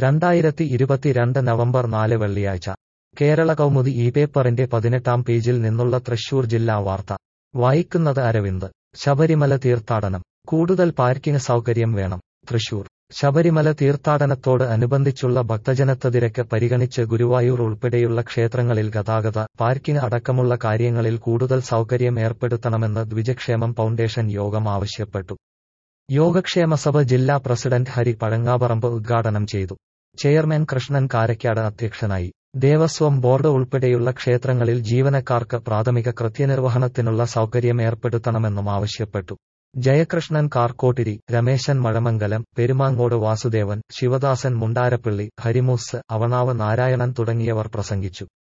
രണ്ടായിരത്തി ഇരുപത്തിരണ്ട് നവംബർ നാല് വെള്ളിയാഴ്ച കേരള കൗമുദി ഈ പേപ്പറിന്റെ പതിനെട്ടാം പേജിൽ നിന്നുള്ള തൃശൂർ ജില്ലാ വാർത്ത വായിക്കുന്നത് അരവിന്ദ് ശബരിമല തീർത്ഥാടനം കൂടുതൽ പാർക്കിംഗ് സൗകര്യം വേണം തൃശൂർ ശബരിമല തീർത്ഥാടനത്തോട് അനുബന്ധിച്ചുള്ള ഭക്തജനത്തതിരക്ക് പരിഗണിച്ച് ഗുരുവായൂർ ഉൾപ്പെടെയുള്ള ക്ഷേത്രങ്ങളിൽ ഗതാഗത പാർക്കിംഗ് അടക്കമുള്ള കാര്യങ്ങളിൽ കൂടുതൽ സൗകര്യം ഏർപ്പെടുത്തണമെന്ന് ദ്വിജക്ഷേമം ഫൗണ്ടേഷൻ യോഗം ആവശ്യപ്പെട്ടു യോഗക്ഷേമസഭ ജില്ലാ പ്രസിഡന്റ് ഹരി പഴങ്ങാപറമ്പ് ഉദ്ഘാടനം ചെയ്തു ചെയർമാൻ കൃഷ്ണൻ കാരക്കാട് അധ്യക്ഷനായി ദേവസ്വം ബോർഡ് ഉൾപ്പെടെയുള്ള ക്ഷേത്രങ്ങളിൽ ജീവനക്കാർക്ക് പ്രാഥമിക കൃത്യനിർവഹണത്തിനുള്ള സൗകര്യം ഏർപ്പെടുത്തണമെന്നും ആവശ്യപ്പെട്ടു ജയകൃഷ്ണൻ കാർക്കോട്ടിരി രമേശൻ മഴമംഗലം പെരുമാങ്ങോട് വാസുദേവൻ ശിവദാസൻ മുണ്ടാരപ്പള്ളി ഹരിമൂസ് അവണാവ് നാരായണൻ തുടങ്ങിയവർ പ്രസംഗിച്ചു